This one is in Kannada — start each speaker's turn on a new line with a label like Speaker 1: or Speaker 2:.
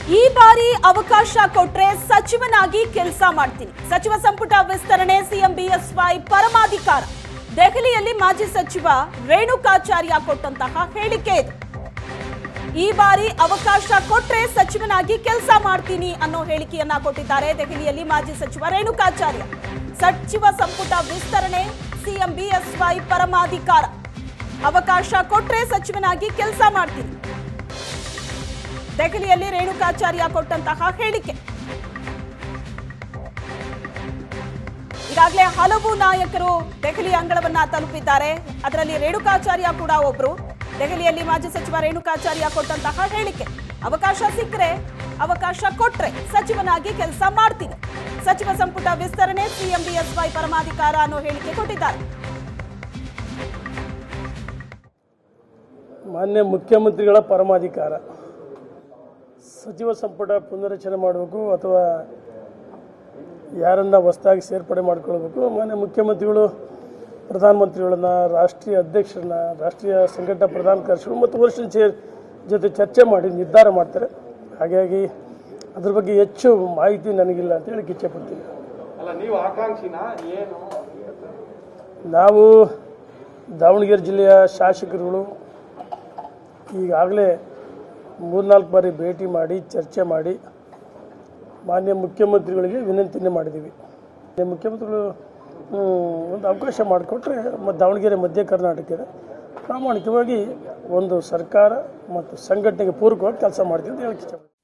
Speaker 1: ಈ ಬಾರಿ ಅವಕಾಶ ಕೊಟ್ರೆ ಸಚಿವನಾಗಿ ಕೆಲಸ ಮಾಡ್ತೀನಿ ಸಚಿವ ಸಂಪುಟ ವಿಸ್ತರಣೆ ಸಿಎಂ ಬಿಎಸ್ವೈ ಪರಮಾಧಿಕಾರ ದೆಹಲಿಯಲ್ಲಿ ಮಾಜಿ ಸಚಿವ ರೇಣುಕಾಚಾರ್ಯ ಕೊಟ್ಟಂತಹ ಹೇಳಿಕೆ ಇದು ಈ ಬಾರಿ ಅವಕಾಶ ಕೊಟ್ರೆ ಸಚಿವನಾಗಿ ಕೆಲಸ ಮಾಡ್ತೀನಿ ಅನ್ನೋ ಹೇಳಿಕೆಯನ್ನ ಕೊಟ್ಟಿದ್ದಾರೆ ದೆಹಲಿಯಲ್ಲಿ ಮಾಜಿ ಸಚಿವ ರೇಣುಕಾಚಾರ್ಯ ಸಚಿವ ಸಂಪುಟ ವಿಸ್ತರಣೆ ಸಿಎಂ ಬಿಎಸ್ವೈ ಪರಮಾಧಿಕಾರ ಅವಕಾಶ ಕೊಟ್ರೆ ಸಚಿವನಾಗಿ ಕೆಲಸ ಮಾಡ್ತೀನಿ ದೆಹಲಿಯಲ್ಲಿ ರೇಣುಕಾಚಾರ್ಯ ಕೊಟ್ಟಂತಹ ಹೇಳಿಕೆ ಈಗಾಗಲೇ ಹಲವು ನಾಯಕರು ದೆಹಲಿ ಅಂಗಳವನ್ನ ತಲುಪಿದ್ದಾರೆ ಅದರಲ್ಲಿ ರೇಣುಕಾಚಾರ್ಯ ಕೂಡ ಒಬ್ರು ದೆಹಲಿಯಲ್ಲಿ ಮಾಜಿ ಸಚಿವ ರೇಣುಕಾಚಾರ್ಯ ಕೊಟ್ಟಂತಹ ಹೇಳಿಕೆ ಅವಕಾಶ ಸಿಕ್ಕರೆ ಅವಕಾಶ ಕೊಟ್ರೆ ಸಚಿವನಾಗಿ ಕೆಲಸ ಮಾಡ್ತೀನಿ ಸಚಿವ ಸಂಪುಟ ವಿಸ್ತರಣೆ ಸಿಎಂ ಬಿಎಸ್ವೈ ಪರಮಾಧಿಕಾರ ಅನ್ನೋ ಹೇಳಿಕೆ ಕೊಟ್ಟಿದ್ದಾರೆ
Speaker 2: ಮಾನ್ಯ ಮುಖ್ಯಮಂತ್ರಿಗಳ ಪರಮಾಧಿಕಾರ ಸಚಿವ ಸಂಪುಟ ಪುನರಚನೆ ಮಾಡಬೇಕು ಅಥವಾ ಯಾರನ್ನ ಹೊಸದಾಗಿ ಸೇರ್ಪಡೆ ಮಾಡ್ಕೊಳ್ಬೇಕು ಮಾನ್ಯ ಮುಖ್ಯಮಂತ್ರಿಗಳು ಪ್ರಧಾನಮಂತ್ರಿಗಳನ್ನ ರಾಷ್ಟ್ರೀಯ ಅಧ್ಯಕ್ಷರನ್ನ ರಾಷ್ಟ್ರೀಯ ಸಂಘಟನಾ ಪ್ರಧಾನ ಕಾರ್ಯದರ್ಶಿಗಳು ಮತ್ತು ವರಿಷ್ಠರ ಚೇ- ಜೊತೆ ಚರ್ಚೆ ಮಾಡಿ ನಿರ್ಧಾರ ಮಾಡ್ತಾರೆ ಹಾಗಾಗಿ ಅದ್ರ ಬಗ್ಗೆ ಹೆಚ್ಚು ಮಾಹಿತಿ ನನಗಿಲ್ಲ ಅಂತ ಹೇಳಕ್ಕೆ ಇಚ್ಛೆಪಡ್ತೀನಿ
Speaker 3: ಅಲ್ಲ ನೀವು ಆಕಾಂಕ್ಷಿನ ಏನು
Speaker 2: ನಾವು ದಾವಣಗೆರೆ ಜಿಲ್ಲೆಯ ಶಾಸಕರುಗಳು ಈಗಾಗಲೇ ಮೂರ್ನಾಲ್ಕು ಬಾರಿ ಭೇಟಿ ಮಾಡಿ ಚರ್ಚೆ ಮಾಡಿ ಮಾನ್ಯ ಮುಖ್ಯಮಂತ್ರಿಗಳಿಗೆ ವಿನಂತಿನೇ ಮಾಡಿದ್ದೀವಿ ಮಾನ್ಯ ಮುಖ್ಯಮಂತ್ರಿಗಳು ಹ್ಮ್, ಒಂದು ಅವಕಾಶ ಮಾಡಿಕೊಟ್ರೆ ಮತ್ತು ದಾವಣಗೆರೆ ಮಧ್ಯ ಕರ್ನಾಟಕದ ಪ್ರಾಮಾಣಿಕವಾಗಿ ಒಂದು ಸರ್ಕಾರ ಮತ್ತು ಸಂಘಟನೆಗೆ ಪೂರಕವಾಗಿ ಕೆಲಸ ಮಾಡ್ತೀವಿ ಅಂತ ಹೇಳಕ್ಕೆ ಇಷ್ಟಪಡ್ತೀನಿ